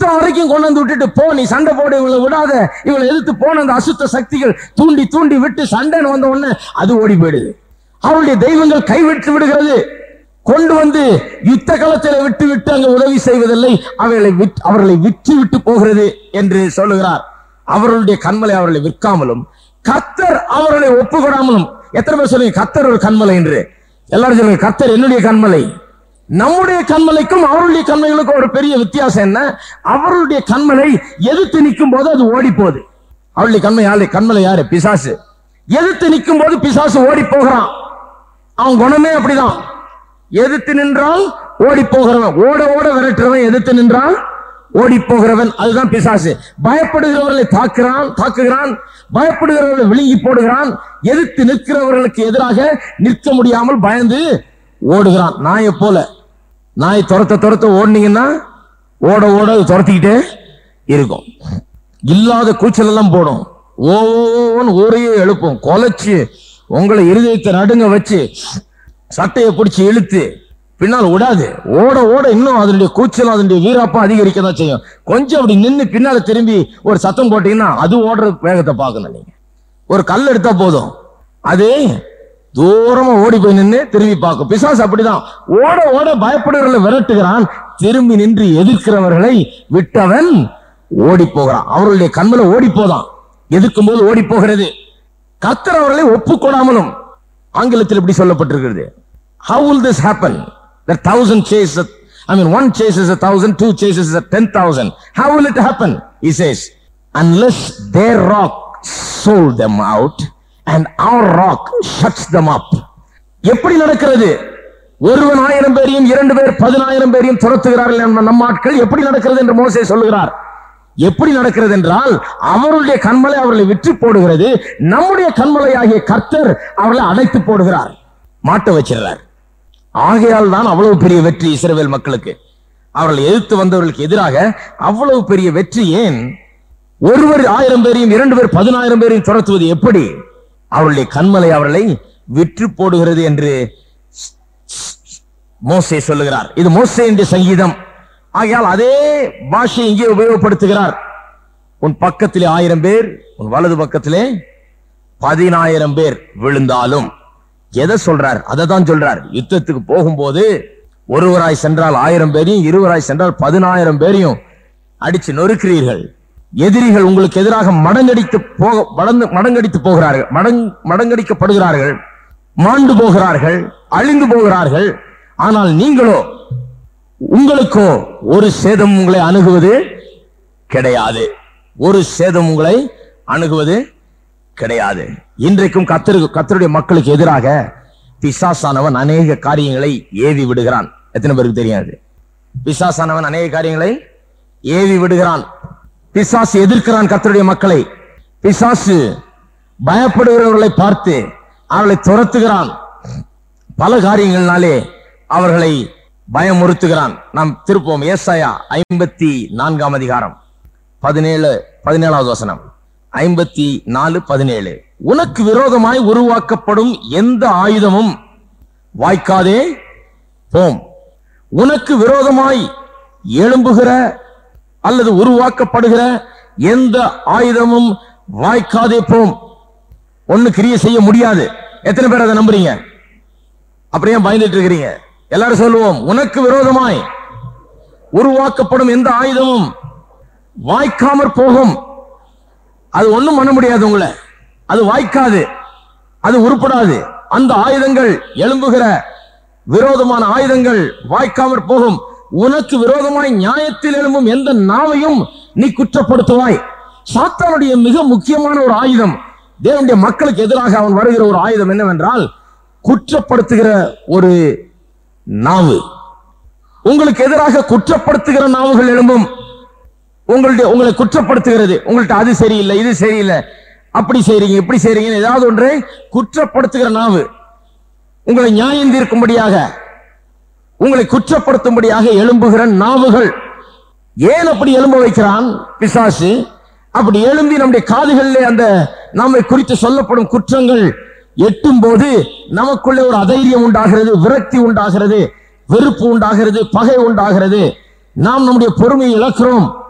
இவ்வளவு வரைக்கும் கொண்டு வந்து விட்டுட்டு போ நீ சண்டை போடு இவளை விடாத இவளை எதிர்த்து போன அந்த அசுத்த சக்திகள் தூண்டி தூண்டி விட்டு சண்டைன்னு வந்த உடனே அது ஓடி போயிடுது அவருடைய தெய்வங்கள் கைவிட்டு விடுகிறது கொண்டு வந்து யுத்த களத்தில் விட்டு விட்டு அங்க உதவி செய்வதில்லை அவர்களை விட்- அவர்களை விற்று விட்டு போகிறது என்று சொல்லுகிறார் அவர்களுடைய கண்மலை அவர்களை விற்காமலும் கர்த்தர் அவர்களை ஒப்புக்கொடாமலும் எத்தனை பேர் சொல்லுங்க கர்த்தர் ஒரு கண்மலை என்று எல்லாரும் சொல்லுங்க கர்த்தர் என்னுடைய கண்மலை நம்முடைய கண்மலைக்கும் அவருடைய கண்மலைகளுக்கும் ஒரு பெரிய வித்தியாசம் என்ன அவருடைய கண்மலை எதிர்த்து நிற்கும் போது அது ஓடி போகுது அவருடைய கண்மை யாரு கண்மலை யாரு பிசாசு எதிர்த்து நிற்கும் போது பிசாசு ஓடி போகிறான் அவன் குணமே அப்படிதான் எதிர்த்து நின்றால் ஓடி போகிறவன் ஓட ஓட விரட்டுறவன் எதிர்த்து நின்றால் ஓடி போகிறவன் அதுதான் பிசாசு பயப்படுகிறவர்களை தாக்குறான் தாக்குகிறான் பயப்படுகிறவர்களை விழுங்கி போடுகிறான் எதிர்த்து நிற்கிறவர்களுக்கு எதிராக நிற்க முடியாமல் பயந்து ஓடுகிறான் நாயை போல நாய் துரத்த துரத்த ஓடுனீங்கன்னா ஓட ஓட அது துரத்திக்கிட்டே இருக்கும் இல்லாத கூச்சல் எல்லாம் போடும் ஓ ஓன்னு ஊரையே எழுப்பும் கொலைச்சு உங்களை இருதயத்தை நடுங்க வச்சு சட்டையை பிடிச்சி இழுத்து பின்னால் விடாது ஓட ஓட இன்னும் அதனுடைய கூச்சலும் அதனுடைய வீராப்பம் அதிகரிக்க தான் செய்யும் கொஞ்சம் அப்படி நின்னு பின்னால திரும்பி ஒரு சத்தம் போட்டீங்கன்னா அது ஓடுற வேகத்தை பார்க்கணும் நீங்க ஒரு கல் எடுத்தா போதும் அது தூரமா ஓடி போய் நின்னு திரும்பி பார்க்கும் பிசாசு அப்படிதான் ஓட ஓட பயப்படுகிறவர்களை விரட்டுகிறான் திரும்பி நின்று எதிர்க்கிறவர்களை விட்டவன் ஓடி போகிறான் அவர்களுடைய கண்மல ஓடி போதான் எதிர்க்கும் போது ஓடி போகிறது கர்த்தர் அவர்களை ஒப்புக்கொடாமலும் ஆங்கிலத்தில் இப்படி சொல்லப்பட்டிருக்கிறது how will this happen the thousand chases I mean one chases a thousand two chases a ten thousand how will it happen he says unless their rock sold them out and our rock shuts them up எப்படி நடக்கிறது ஒருவன் ஆயிரம் பேரையும் இரண்டு பேர் பதினாயிரம் பேரையும் துரத்துகிறார்கள் நம்ம நம்ம ஆட்கள் எப்படி நடக்கிறது என்று மோசே சொல்லுகிறார் எப்படி நடக்கிறது என்றால் அவருடைய கண்மலை அவர்களை விற்று போடுகிறது நம்முடைய கண்மலை ஆகிய கர்த்தர் அவர்களை அடைத்து போடுகிறார் மாட்ட வச்சிடுறார் ஆகையால் தான் அவ்வளவு பெரிய வெற்றி இஸ்ரவேல் மக்களுக்கு அவர்கள் எதிர்த்து வந்தவர்களுக்கு எதிராக அவ்வளவு பெரிய வெற்றி ஏன் ஒருவர் ஆயிரம் பேரையும் இரண்டு பேர் பதினாயிரம் பேரையும் துரத்துவது எப்படி அவருடைய கண்மலை அவர்களை விற்று போடுகிறது என்று மோசே சொல்லுகிறார் இது மோசேயுடைய சங்கீதம் ஆகையால் அதே பாஷை இங்கே உபயோகப்படுத்துகிறார் உன் பக்கத்திலே ஆயிரம் பேர் உன் வலது பக்கத்திலே பதினாயிரம் பேர் விழுந்தாலும் எதை சொல்றார் அதை தான் சொல்றார் யுத்தத்துக்கு போகும்போது ஒருவராய் சென்றால் ஆயிரம் பேரையும் இருவராய் சென்றால் பதினாயிரம் பேரையும் அடிச்சு நொறுக்கிறீர்கள் எதிரிகள் உங்களுக்கு எதிராக மடங்கடித்து போக மடங்கு மடங்கடித்து போகிறார்கள் மடங் மடங்கடிக்கப்படுகிறார்கள் மாண்டு போகிறார்கள் அழிந்து போகிறார்கள் ஆனால் நீங்களோ உங்களுக்கோ ஒரு சேதம் உங்களை அணுகுவது கிடையாது ஒரு சேதம் உங்களை அணுகுவது கிடையாது இன்றைக்கும் கத்தரு கத்தருடைய மக்களுக்கு எதிராக பிசாசானவன் அநேக காரியங்களை ஏவி விடுகிறான் எத்தனை பேருக்கு தெரியாது பிசாசானவன் அநேக காரியங்களை ஏவி விடுகிறான் பிசாசு எதிர்க்கிறான் கத்தருடைய மக்களை பிசாசு பயப்படுகிறவர்களை பார்த்து அவர்களை துரத்துகிறான் பல காரியங்கள்னாலே அவர்களை பயமுறுத்துகிறான் நாம் திருப்போம் ஏசாயா ஐம்பத்தி நான்காம் அதிகாரம் பதினேழு பதினேழாவது வசனம் ஐம்பத்தி நாலு பதினேழு உனக்கு விரோதமாய் உருவாக்கப்படும் எந்த ஆயுதமும் வாய்க்காதே போம் உனக்கு விரோதமாய் எழும்புகிற அல்லது உருவாக்கப்படுகிற எந்த ஆயுதமும் வாய்க்காதே போம் ஒண்ணு கிரிய செய்ய முடியாது எத்தனை பேர் அதை நம்புறீங்க அப்படியே பயந்துட்டு இருக்கிறீங்க எல்லாரும் சொல்லுவோம் உனக்கு விரோதமாய் உருவாக்கப்படும் எந்த ஆயுதமும் வாய்க்காமற் போகும் அது ஒண்ணும் பண்ண முடியாது உங்களை அது வாய்க்காது அது உருப்படாது அந்த ஆயுதங்கள் எழும்புகிற விரோதமான ஆயுதங்கள் வாய்க்காமற் போகும் உனக்கு விரோதமாய் நியாயத்தில் எழும்பும் எந்த நாவையும் நீ குற்றப்படுத்துவாய் சாத்தானுடைய மிக முக்கியமான ஒரு ஆயுதம் தேவனுடைய மக்களுக்கு எதிராக அவன் வருகிற ஒரு ஆயுதம் என்னவென்றால் குற்றப்படுத்துகிற ஒரு நாவு உங்களுக்கு எதிராக குற்றப்படுத்துகிற நாவுகள் எழும்பும் உங்களுடைய உங்களை குற்றப்படுத்துகிறது உங்கள்ட்ட அது சரியில்லை இது சரியில்லை அப்படி செய்றீங்க இப்படி செய்றீங்க ஏதாவது ஒன்றை குற்றப்படுத்துகிற நாவு உங்களை நியாயம் தீர்க்கும்படியாக உங்களை குற்றப்படுத்தும்படியாக எழும்புகிற நாவுகள் ஏன் அப்படி எழும்ப வைக்கிறான் பிசாசு அப்படி எழும்பி நம்முடைய காதுகளிலே அந்த நம்மை குறித்து சொல்லப்படும் குற்றங்கள் எட்டும் போது நமக்குள்ளே ஒரு அதைரியம் உண்டாகிறது விரக்தி உண்டாகிறது வெறுப்பு உண்டாகிறது பகை உண்டாகிறது நாம் நம்முடைய பொறுமையை இழக்கிறோம்